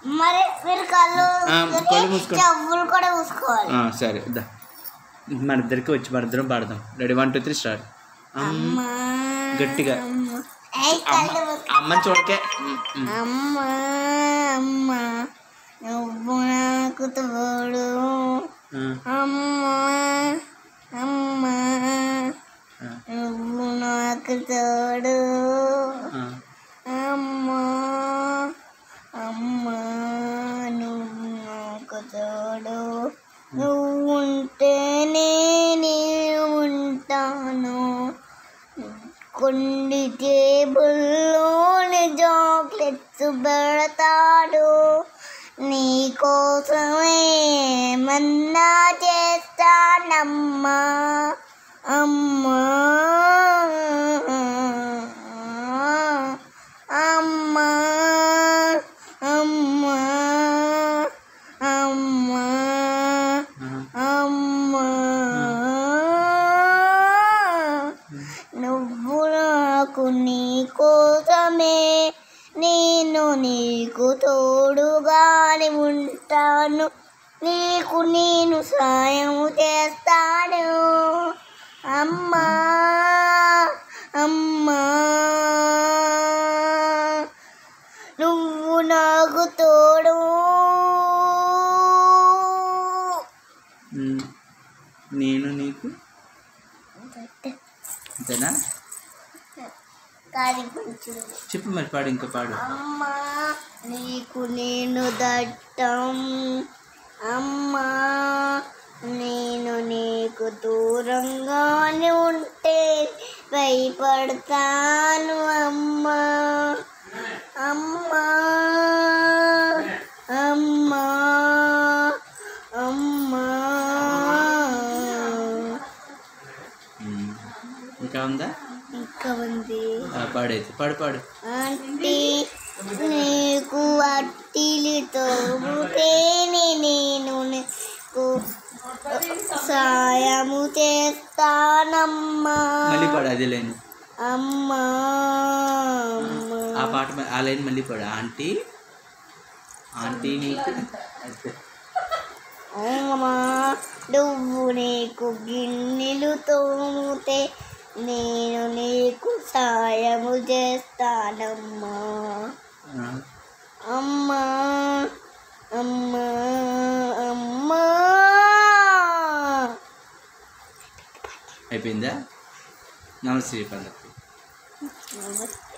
మరి మీరు కళ్ళు ఆ, మూసుకొని కళ్ళు మూసుకోండి. చెవులు కూడా మూసుకోవాలి ఆ, సరే దా మన ఇద్దరికి వచ్చి మన ఇద్దరం పాడదాం ready one two three start అమ్మా గట్టిగా. అమ్మ. ఏయ్, కళ్ళు మూసుకో. అమ్మని చూడకే ఉమ్, ఉమ్. అమ్మా అమ్మా నువ్వు నాకు తోడు ఆ, అమ్మా అమ్మా ఆ, నువ్వు నాకు తోడు ఆ. అమ్మా అమ్మా నువ్వు నాకు తోడు నువ్వు ఉంటేనే నేను ఉంటాను కొన్ని టేబుల్లోని చాక్లెట్స్ పెడతాడు నీకోసమే మన్నా చేస్తానమ్మా అమ్మా అమ్మా అమ్మా అమ్మా ఆ. అమ్మా నువ్వు నాకు నీ కోసమే నేను నీకు తోడుగానే ఉంటాను నీకు నేను సాయం చేస్తాను అమ్మా అమ్మా నువ్వు నాకు తోడు ఉమ్. నేను నీకు అంతేనా కానీ కొంచెం చెప్పు మరి పాడు ఇంకా పాడు అమ్మా నీకు నేను దట్టం అమ్మా నేను నీకు దూరంగానే ఉంటే భయపడతాను అమ్మా అమ్మా అమ్మా అమ్మా ఉమ్. ఇంకా ఉందా ఇంకా ఉంది ఆ, పాడైతే పాడు పాడు ఆంటీ నీకు అట్టిలితో తేనె నేను నీకు సాయము చేస్తానమ్మా మళ్ళీ పాడు అదే లైన్ అమ్మా ఆ పాట మ- ఆ లైన్ మళ్ళీ పాడు ఆంటీ ఆంటీ నీకు అంతే. అమ్మా నువ్వు నీకు గిన్నెలు తోముతే నేను నీకు సాయము చేస్తానమ్మా ఆ, అమ్మా అమ్మా అమ్మా అయిపోయిందా నమస్తే పండుగ నమస్తే